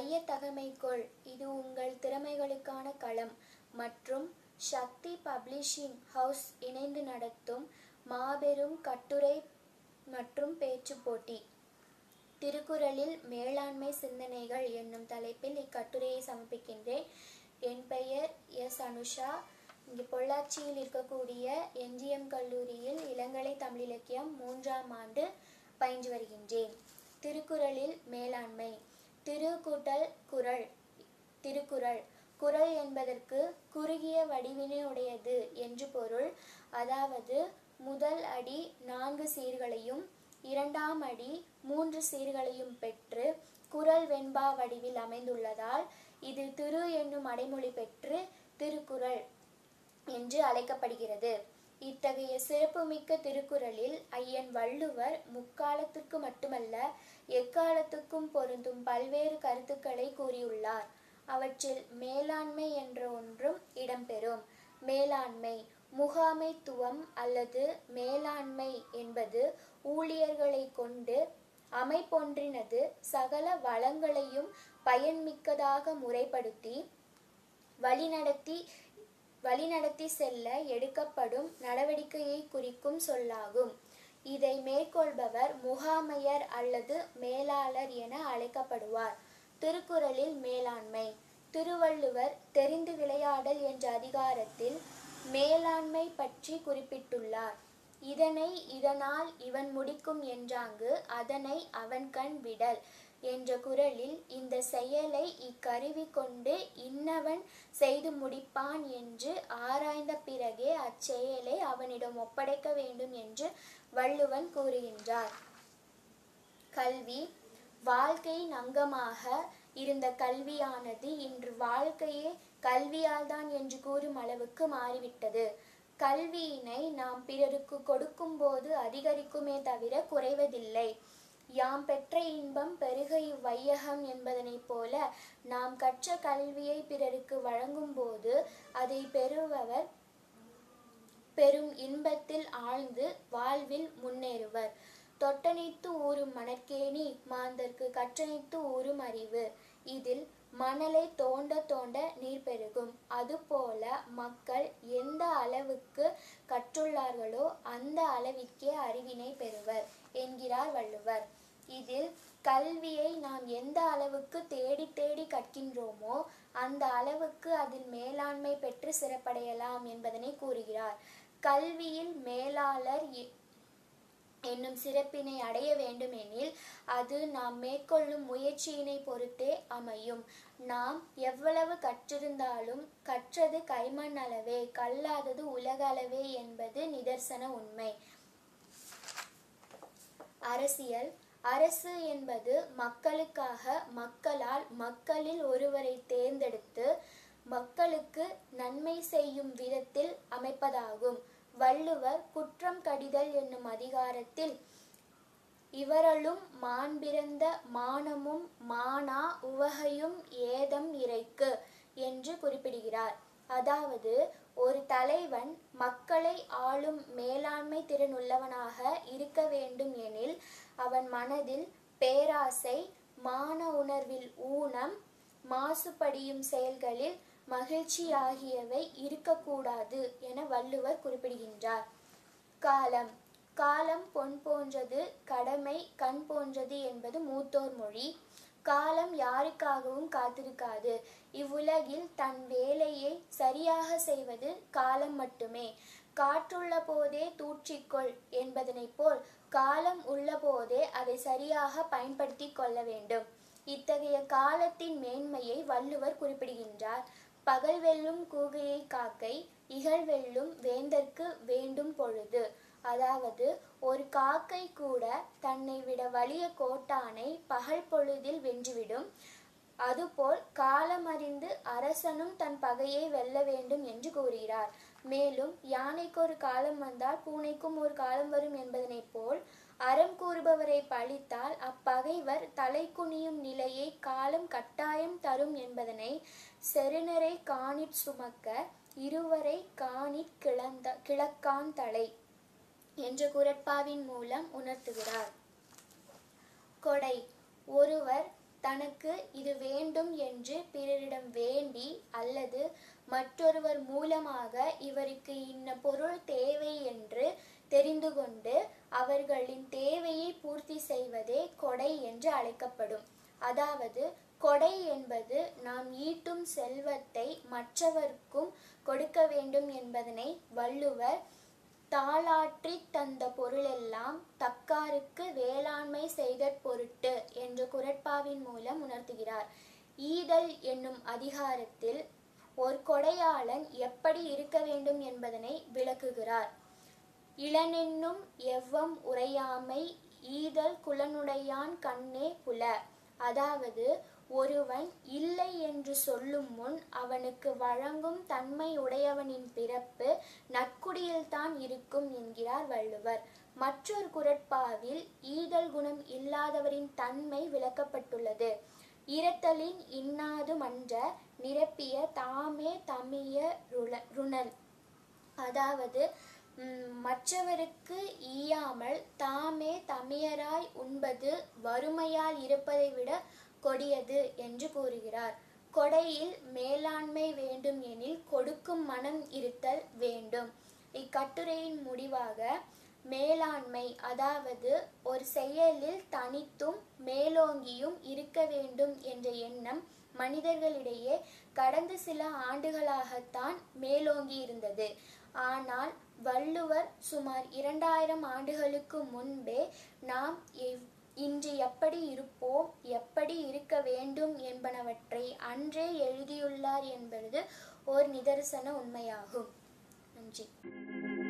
ஐயத்தகமைக்கொள் இது உங்கள் திறமைகளுக்கான களம் மற்றும் சக்தி பப்ளிஷிங் ஹவுஸ் இணைந்து நடத்தும் மாபெரும் கட்டுரை மற்றும் பேச்சுப் போட்டி திருக்குறளில் மேலாண்மை சிந்தனைகள் என்னும் தலைப்பில் இக்கட்டுரையை சமர்ப்பிக்கின்றேன் என் பெயர் எஸ் அனுஷா இங்கு பொள்ளாச்சியில் இருக்கக்கூடிய எம்ஜிஎம் கல்லூரியில் இளங்கலை தமிழ் இலக்கியம் மூன்றாம் ஆண்டு பயின்று வருகின்றேன் திருக்குறளில் மேலாண்மை திரு கூட்டல் குறள் திருக்குறள் குறள் என்பதற்கு குறுகிய வடிவினை உடையது என்று பொருள் அதாவது முதல் அடி நான்கு சீர்களையும் இரண்டாம் அடி மூன்று சீர்களையும் பெற்று குறள் வெண்பா வடிவில் அமைந்துள்ளதால் இது திரு என்னும் அடைமொழி பெற்று திருக்குறள் என்று அழைக்கப்படுகிறது இத்தகைய சிறப்புமிக்க திருக்குறளில் ஐயன் வள்ளுவர் முக்காலத்துக்கு மட்டுமல்ல எக்காலத்துக்கும் பொருந்தும் பல்வேறு கருத்துக்களை கூறியுள்ளார் அவற்றில் மேலாண்மை என்ற ஒன்றும் இடம்பெறும் மேலாண்மை முகாமைத்துவம் அல்லது மேலாண்மை என்பது ஊழியர்களை கொண்டு அமைப்பொன்றினது சகல வளங்களையும் பயன்மிக்கதாக முறைப்படுத்தி வழிநடத்தி வழிநடத்தி செல்ல எடுக்கப்படும் நடவடிக்கையை குறிக்கும் சொல்லாகும் இதை மேற்கொள்பவர் முகாமையர் அல்லது மேலாளர் என அழைக்கப்படுவார் திருக்குறளில் மேலாண்மை திருவள்ளுவர் தெரிந்து விளையாடல் என்ற அதிகாரத்தில் மேலாண்மை பற்றி குறிப்பிட்டுள்ளார் இதனை இதனால் இவன் முடிக்கும் என்றாங்கு அதனை அவன் கண் விடல் என்ற குரலில் இந்த செயலை இக்கருவி கொண்டு இன்னவன் செய்து முடிப்பான் என்று ஆராய்ந்த பிறகே அச்செயலை அவனிடம் ஒப்படைக்க வேண்டும் என்று வள்ளுவன் கூறுகின்றார் கல்வி வாழ்க்கையின் அங்கமாக இருந்த கல்வியானது இன்று வாழ்க்கையே கல்வியால்தான் என்று கூறும் அளவுக்கு மாறிவிட்டது கல்வியினை நாம் பிறருக்கு கொடுக்கும்போது அதிகரிக்குமே தவிர குறைவதில்லை யாம் பெற்ற இன்பம் பெருக இவ்வையகம் என்பதனைப் போல நாம் கற்ற கல்வியை பிறருக்கு வழங்கும்போது அதை பெறுபவர் பெரும் இன்பத்தில் ஆழ்ந்து வாழ்வில் முன்னேறுவர் தொட்டனைத்து ஊறும் மணற்கேணி மாந்தர்க்கு கற்றனைத்து ஊறும் அறிவு இதில் மணலை தோண்ட தோண்ட நீர் பெருகும் அதுபோல மக்கள் எந்த அளவுக்கு கற்றுள்ளார்களோ அந்த அளவிற்கே அறிவினை பெறுவர் என்கிறார் வள்ளுவர் இதில் கல்வியை நாம் எந்த அளவுக்கு தேடி தேடி கற்கின்றோமோ அந்த அளவுக்கு அதில் மேலாண்மை பெற்று சிறப்படையலாம் என்பதனை கூறுகிறார் கல்வியில் மேலாளர் என்னும் சிறப்பினை அடைய வேண்டுமெனில் அது நாம் மேற்கொள்ளும் முயற்சியினை பொறுத்தே அமையும் நாம் எவ்வளவு கற்றிருந்தாலும் கற்றது கைமண் அளவே கல்லாதது உலக அளவே என்பது நிதர்சன உண்மை அரசியல் அரசு என்பது மக்களுக்காக மக்களால் மக்களில் ஒருவரை தேர்ந்தெடுத்து மக்களுக்கு நன்மை செய்யும் விதத்தில் அமைப்பதாகும் வள்ளுவர் குற்றம் கடிதல் என்னும் அதிகாரத்தில் இவரலும் மாண்பிறந்த மானமும் மானா உவகையும் ஏதம் இறைக்கு என்று குறிப்பிடுகிறார் அதாவது ஒரு தலைவன் மக்களை ஆளும் மேலாண்மை திறன் உள்ளவனாக இருக்க வேண்டும் எனில் அவன் மனதில் பேராசை மான உணர்வில் ஊனம் மாசுபடியும் செயல்களில் மகிழ்ச்சி ஆகியவை இருக்கக்கூடாது என வள்ளுவர் குறிப்பிடுகின்றார் காலம் காலம் பொன் போன்றது கடமை கண் போன்றது என்பது மூத்தோர் மொழி காலம் யாருக்காகவும் காத்திருக்காது இவ்வுலகில் தன் வேலையை சரியாக செய்வது காலம் மட்டுமே காற்றுள்ள போதே தூற்றிக்கொள் என்பதனைப் போல் காலம் உள்ள போதே அதை சரியாக பயன்படுத்தி கொள்ள வேண்டும் இத்தகைய காலத்தின் மேன்மையை வள்ளுவர் குறிப்பிடுகின்றார் பகல் வெல்லும் கூகையை காக்கை இகழ் வெல்லும் வேந்தற்கு வேண்டும் பொழுது அதாவது ஒரு காக்கை கூட தன்னை விட வலிய கோட்டானை பகல் பொழுதில் வென்றுவிடும் அதுபோல் காலமறிந்து அரசனும் தன் பகையை வெல்ல வேண்டும் என்று கூறுகிறார் மேலும் யானைக்கு ஒரு காலம் வந்தால் பூனைக்கும் ஒரு காலம் வரும் என்பதனைப் போல் அறம் கூறுபவரை பழித்தால் அப்பகைவர் தலை குனியும் நிலையை காலம் கட்டாயம் தரும் என்பதனை செருணரை காணிற் சுமக்க இருவரை காணிற் கிளந்த கிழக்கான் தலை என்ற குரட்பாவின் மூலம் உணர்த்துகிறார் கொடை ஒருவர் தனக்கு இது வேண்டும் என்று பிறரிடம் வேண்டி அல்லது மற்றொருவர் மூலமாக இவருக்கு இன்ன பொருள் தேவை என்று தெரிந்து கொண்டு அவர்களின் தேவையை பூர்த்தி செய்வதே கொடை என்று அழைக்கப்படும் அதாவது கொடை என்பது நாம் ஈட்டும் செல்வத்தை மற்றவர்க்கும் கொடுக்க வேண்டும் என்பதனை வள்ளுவர் தாளாற்றி தந்த பொருளெல்லாம் தக்காருக்கு வேளாண்மை செய்தற் பொருட்டு என்ற குரட்பாவின் மூலம் உணர்த்துகிறார் ஈதல் என்னும் அதிகாரத்தில் ஒரு கொடையாளன் எப்படி இருக்க வேண்டும் என்பதனை விளக்குகிறார் இளனென்னும் எவ்வம் உரையாமை ஈதல் குலனுடையான் கண்ணே புல அதாவது ஒருவன் இல்லை என்று சொல்லும் முன் அவனுக்கு வழங்கும் தன்மை உடையவனின் பிறப்பு நற்குடியில்தான் இருக்கும் என்கிறார் வள்ளுவர் மற்றொரு குரட்பாவில் ஈதல் குணம் இல்லாதவரின் தன்மை விளக்கப்பட்டுள்ளது இரத்தலின் இன்னாது மன்ற நிரப்பிய தாமே தமிய ருள- ருணல் அதாவது ம், மற்றவருக்கு ஈயாமல் தாமே தமியராய் உண்பது வறுமையால் இருப்பதை விட கொடியது என்று கூறுகிறார் கொடையில் மேலாண்மை வேண்டும் எனில் கொடுக்கும் மனம் இருத்தல் வேண்டும் இக்கட்டுரையின் முடிவாக மேலாண்மை அதாவது ஒரு செயலில் தனித்தும் மேலோங்கியும் இருக்க வேண்டும் என்ற எண்ணம் மனிதர்களிடையே கடந்த சில ஆண்டுகளாகத்தான் மேலோங்கி இருந்தது ஆனால் வள்ளுவர் சுமார் இரண்டாயிரம் ஆண்டுகளுக்கு முன்பே நாம் எவ்- இன்று எப்படி இருப்போம் எப்படி இருக்க வேண்டும் என்பனவற்றை அன்றே எழுதியுள்ளார் என்பது ஓர் நிதர்சன உண்மையாகும் நன்றி